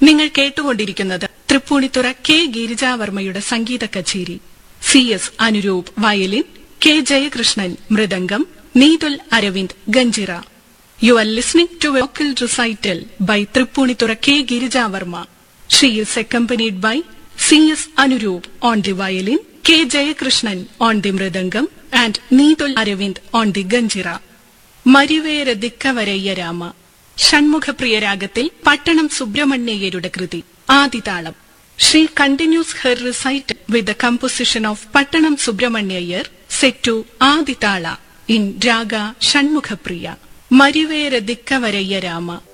നിങ്ങൾ കേട്ടുകൊണ്ടിരിക്കുന്നത് തൃപ്പൂണിത്തുറ കെ ഗിരിജാവർമ്മയുടെ സംഗീത കച്ചേരി C S Anuroop violin K Jayakrishnan mridangam Neethul Aravind ganjira you are listening to vocal recital by Tripunithura K Girija Varma she is accompanied by C S Anuroop on the violin K Jayakrishnan on the mridangam and Neethul Aravind on the ganjira Marivera Dikkavarayya Rama Shanmukhapriya രാഗത്തിൽ പട്ടണം സുബ്രഹ്മണ്യയ്യരുടെ കൃതി ആദിതാളം she continues her recite with the composition of Pattanam Subramania Iyer set to Adi tala in raga Shanmukhapriya മരിവേര Dikkavarayya Rama